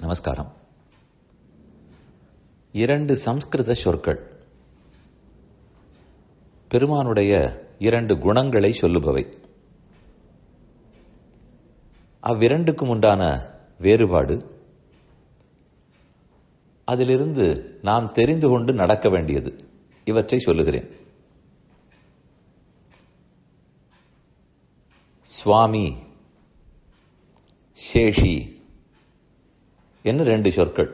நமஸ்காரம் இரண்டு சம்ஸ்கிருத சொற்கள் பெருமானுடைய இரண்டு குணங்களை சொல்லுபவை அவ்விரண்டுக்கும் உண்டான வேறுபாடு அதிலிருந்து நாம் தெரிந்து கொண்டு நடக்க வேண்டியது இவற்றை சொல்லுகிறேன் சுவாமி சேஷி என்று ரெண்டு சொற்கள்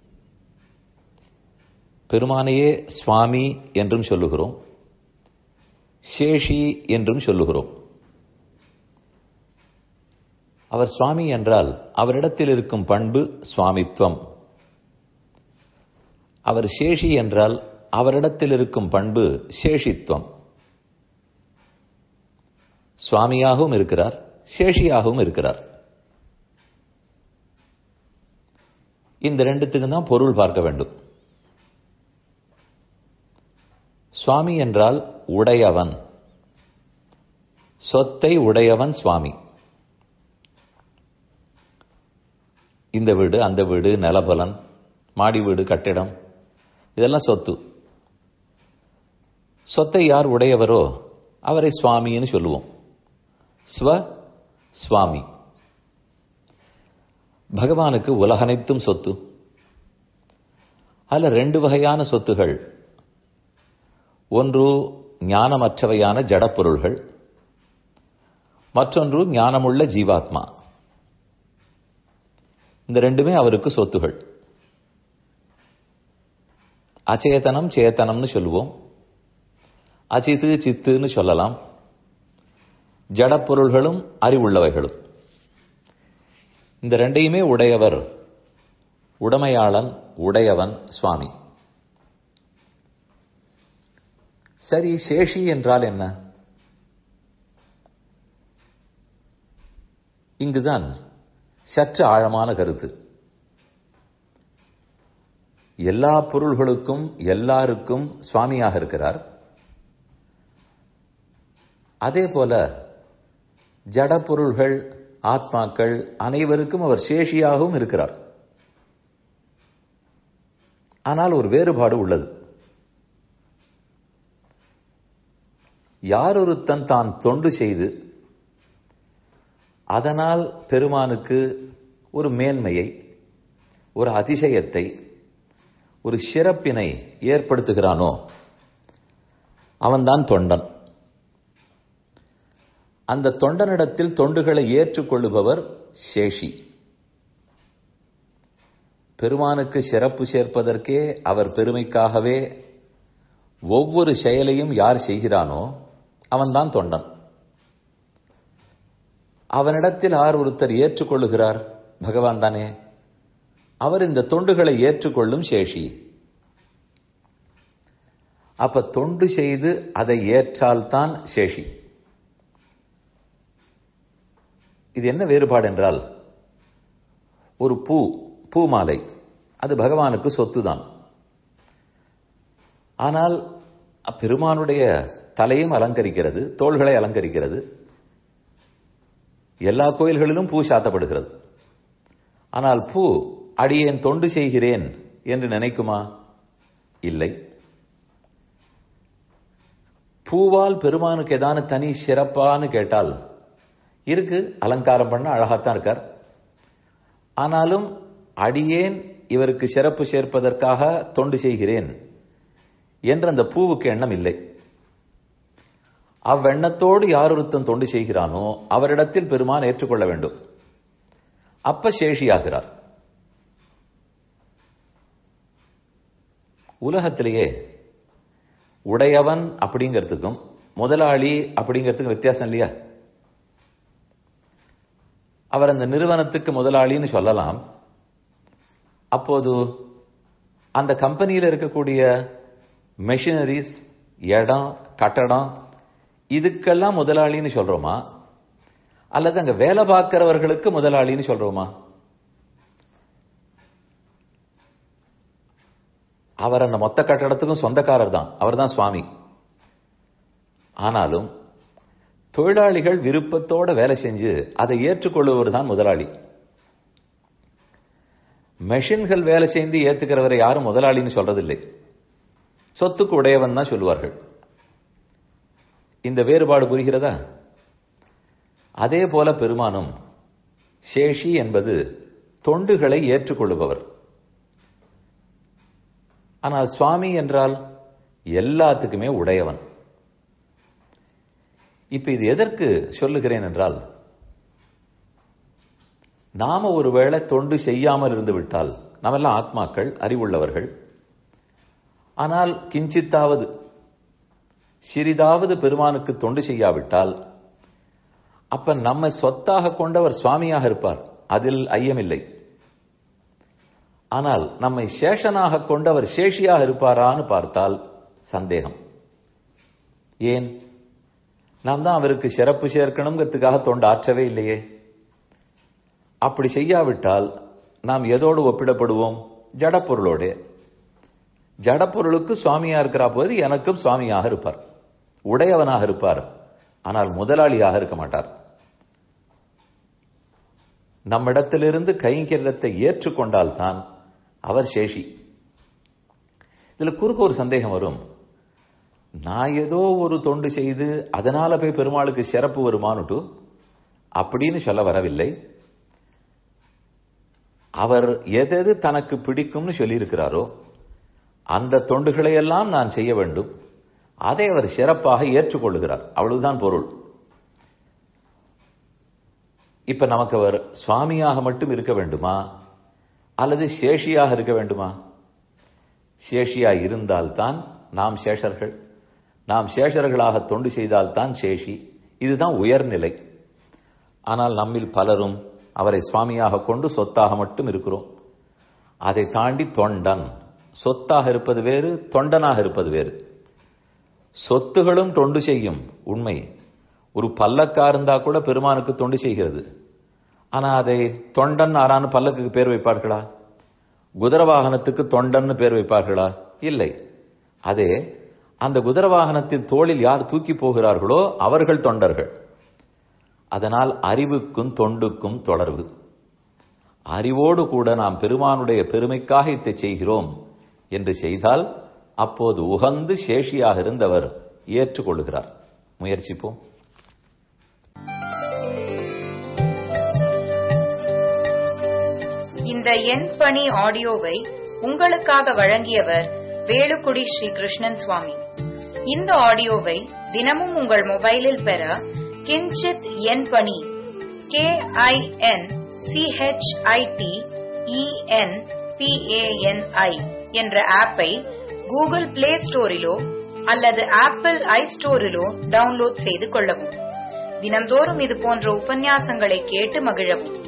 பெருமானையே சுவாமி என்றும் சொல்லுகிறோம் சேஷி என்றும் சொல்லுகிறோம் அவர் சுவாமி என்றால் அவரிடத்தில் இருக்கும் பண்பு சுவாமித்துவம் அவர் சேஷி என்றால் அவரிடத்தில் இருக்கும் பண்பு சேஷித்துவம் சுவாமியாகவும் இருக்கிறார் சேஷியாகவும் இருக்கிறார் இந்த ரெண்டுத்துக்கு தான் பொருள் பார்க்க வேண்டும் சுவாமி என்றால் உடையவன் சொத்தை உடையவன் சுவாமி இந்த வீடு அந்த வீடு நிலபலன் மாடி வீடு கட்டிடம் இதெல்லாம் சொத்து சொத்தை யார் உடையவரோ அவரை சுவாமின்னு சொல்லுவோம் ஸ்வ சுவாமி பகவானுக்கு உலகனைத்தும் சொத்து அதில் ரெண்டு வகையான சொத்துகள் ஒன்று ஞானமற்றவையான ஜடப்பொருள்கள் மற்றொன்று ஞானமுள்ள ஜீவாத்மா இந்த ரெண்டுமே அவருக்கு சொத்துகள் அச்சேதனம் சேத்தனம்னு சொல்லுவோம் அச்சித்து சித்துன்னு சொல்லலாம் ஜடப்பொருள்களும் அறிவுள்ளவைகளும் இந்த ரெண்டையுமே உடையவர் உடமையாளன் உடையவன் சுவாமி சரி சேஷி என்றால் என்ன இங்குதான் சற்று ஆழமான கருத்து எல்லா பொருள்களுக்கும் எல்லாருக்கும் சுவாமியாக இருக்கிறார் அதே போல ஜட பொருள்கள் ஆத்மாக்கள் அனைவருக்கும் அவர் சேஷியாகவும் இருக்கிறார் ஆனால் ஒரு வேறுபாடு உள்ளது யாரொருத்தன் தான் தொண்டு செய்து அதனால் பெருமானுக்கு ஒரு மேன்மையை ஒரு அதிசயத்தை ஒரு சிறப்பினை ஏற்படுத்துகிறானோ அவன்தான் தொண்டன் அந்த தொண்டனிடத்தில் தொண்டுகளை ஏற்றுக்கொள்ளுபவர் சேஷி பெருமானுக்கு சிறப்பு சேர்ப்பதற்கே அவர் பெருமைக்காகவே ஒவ்வொரு செயலையும் யார் செய்கிறானோ அவன்தான் தொண்டன் அவனிடத்தில் ஆர் ஒருத்தர் ஏற்றுக்கொள்ளுகிறார் பகவான் தானே அவர் இந்த தொண்டுகளை ஏற்றுக்கொள்ளும் சேஷி அப்ப தொண்டு செய்து அதை ஏற்றால்தான் சேஷி இது என்ன வேறுபாடு என்றால் ஒரு பூ பூ மாலை அது பகவானுக்கு சொத்து தான் ஆனால் பெருமானுடைய தலையும் அலங்கரிக்கிறது தோள்களை அலங்கரிக்கிறது எல்லா கோயில்களிலும் பூ சாத்தப்படுகிறது ஆனால் பூ அடியேன் தொண்டு செய்கிறேன் என்று நினைக்குமா இல்லை பூவால் பெருமானுக்கு ஏதான தனி சிறப்பான்னு கேட்டால் இருக்கு அலங்காரம் பண்ண அழகாத்தான் இருக்கார் ஆனாலும் அடியேன் இவருக்கு சிறப்பு சேர்ப்பதற்காக தொண்டு செய்கிறேன் என்ற அந்த பூவுக்கு எண்ணம் இல்லை அவ்வெண்ணத்தோடு யார் ஒருத்தன் தொண்டு செய்கிறானோ அவரிடத்தில் பெருமான் ஏற்றுக்கொள்ள வேண்டும் அப்ப சேஷியாகிறார் உலகத்திலேயே உடையவன் அப்படிங்கிறதுக்கும் முதலாளி அப்படிங்கிறதுக்கும் வித்தியாசம் இல்லையா அவர் அந்த நிறுவனத்துக்கு முதலாளின்னு சொல்லலாம் அப்போது அந்த கம்பெனியில் இருக்கக்கூடிய மெஷினரிஸ் இடம் கட்டடம் இதுக்கெல்லாம் முதலாளின்னு சொல்றோமா அல்லது அங்க வேலை பார்க்கிறவர்களுக்கு முதலாளின்னு சொல்றோமா அவர் அந்த மொத்த கட்டடத்துக்கும் சொந்தக்காரர் தான் அவர் தான் சுவாமி ஆனாலும் தொழிலாளிகள் விருப்பத்தோட வேலை செஞ்சு அதை ஏற்றுக்கொள்ளுவர் தான் முதலாளி மெஷின்கள் வேலை செய்து ஏத்துக்கிறவரை யாரும் முதலாளின்னு சொல்றதில்லை சொத்துக்கு உடையவன் தான் சொல்லுவார்கள் இந்த வேறுபாடு புரிகிறதா அதே போல பெருமானும் சேஷி என்பது தொண்டுகளை ஏற்றுக்கொள்ளுபவர் ஆனால் சுவாமி என்றால் எல்லாத்துக்குமே உடையவன் இப்ப இது எதற்கு சொல்லுகிறேன் என்றால் நாம ஒருவேளை தொண்டு செய்யாமல் இருந்து விட்டால் நாமெல்லாம் ஆத்மாக்கள் அறிவுள்ளவர்கள் ஆனால் கிஞ்சித்தாவது சிறிதாவது பெருமானுக்கு தொண்டு செய்யாவிட்டால் அப்ப நம்ம சொத்தாக கொண்டவர் சுவாமியாக இருப்பார் அதில் ஐயமில்லை ஆனால் நம்மை சேஷனாக கொண்டவர் சேஷியாக இருப்பாரான்னு பார்த்தால் சந்தேகம் ஏன் நாம் தான் அவருக்கு சிறப்பு சேர்க்கணுங்கிறதுக்காக தொண்டு ஆற்றவே இல்லையே அப்படி செய்யாவிட்டால் நாம் எதோடு ஒப்பிடப்படுவோம் ஜடப்பொருளோடு ஜடப்பொருளுக்கு சுவாமியா இருக்கிற போது எனக்கும் சுவாமியாக இருப்பார் உடையவனாக இருப்பார் ஆனால் முதலாளியாக இருக்க மாட்டார் நம்மிடத்திலிருந்து கைங்கரியத்தை ஏற்றுக்கொண்டால்தான் அவர் சேஷி இதுல குறுக்க ஒரு சந்தேகம் வரும் நான் ஏதோ ஒரு தொண்டு செய்து அதனால போய் பெருமாளுக்கு சிறப்பு வருமானுட்டு அப்படின்னு சொல்ல வரவில்லை அவர் எதெது தனக்கு பிடிக்கும்னு சொல்லியிருக்கிறாரோ அந்த தொண்டுகளை எல்லாம் நான் செய்ய வேண்டும் அதை அவர் சிறப்பாக ஏற்றுக்கொள்ளுகிறார் அவ்வளவுதான் பொருள் இப்ப நமக்கு அவர் சுவாமியாக மட்டும் இருக்க வேண்டுமா அல்லது சேஷியாக இருக்க வேண்டுமா சேஷியா இருந்தால்தான் நாம் சேஷர்கள் நாம் சேஷர்களாக தொண்டு செய்தால்தான் சேஷி இதுதான் உயர்நிலை ஆனால் நம்மில் பலரும் அவரை சுவாமியாக கொண்டு சொத்தாக மட்டும் இருக்கிறோம் அதை தாண்டி தொண்டன் சொத்தாக இருப்பது வேறு தொண்டனாக இருப்பது வேறு சொத்துகளும் தொண்டு செய்யும் உண்மை ஒரு பல்லக்கா இருந்தா கூட பெருமானுக்கு தொண்டு செய்கிறது ஆனா அதை தொண்டன் ஆறான்னு பல்லக்குக்கு பேர் வைப்பார்களா குதிரை வாகனத்துக்கு தொண்டன்னு பேர் வைப்பார்களா இல்லை அதே அந்த குதிரை வாகனத்தின் தோளில் யார் தூக்கி போகிறார்களோ அவர்கள் தொண்டர்கள் அதனால் அறிவுக்கும் தொண்டுக்கும் தொடர்பு அறிவோடு கூட நாம் பெருமானுடைய பெருமைக்காக இதை செய்கிறோம் என்று செய்தால் அப்போது உகந்து சேஷியாக இருந்தவர் ஏற்றுக்கொள்கிறார் முயற்சிப்போம் இந்த எண் பணி ஆடியோவை உங்களுக்காக வழங்கியவர் வேலுக்குடி ஸ்ரீ கிருஷ்ணன் சுவாமி இந்த ஆடியோவை தினமும் உங்கள் மொபைலில் பெற கிஞ்சித் எண் பணி கே ஐ என் சிஹெச்ஐடி இஎன் பிஏஎன்ஐ என்ற ஆப்பை கூகுள் பிளே ஸ்டோரிலோ அல்லது ஆப்பிள் ஐ ஸ்டோரிலோ டவுன்லோட் செய்து கொள்ளவும் தினந்தோறும் இது போன்ற உபன்யாசங்களை கேட்டு மகிழவும்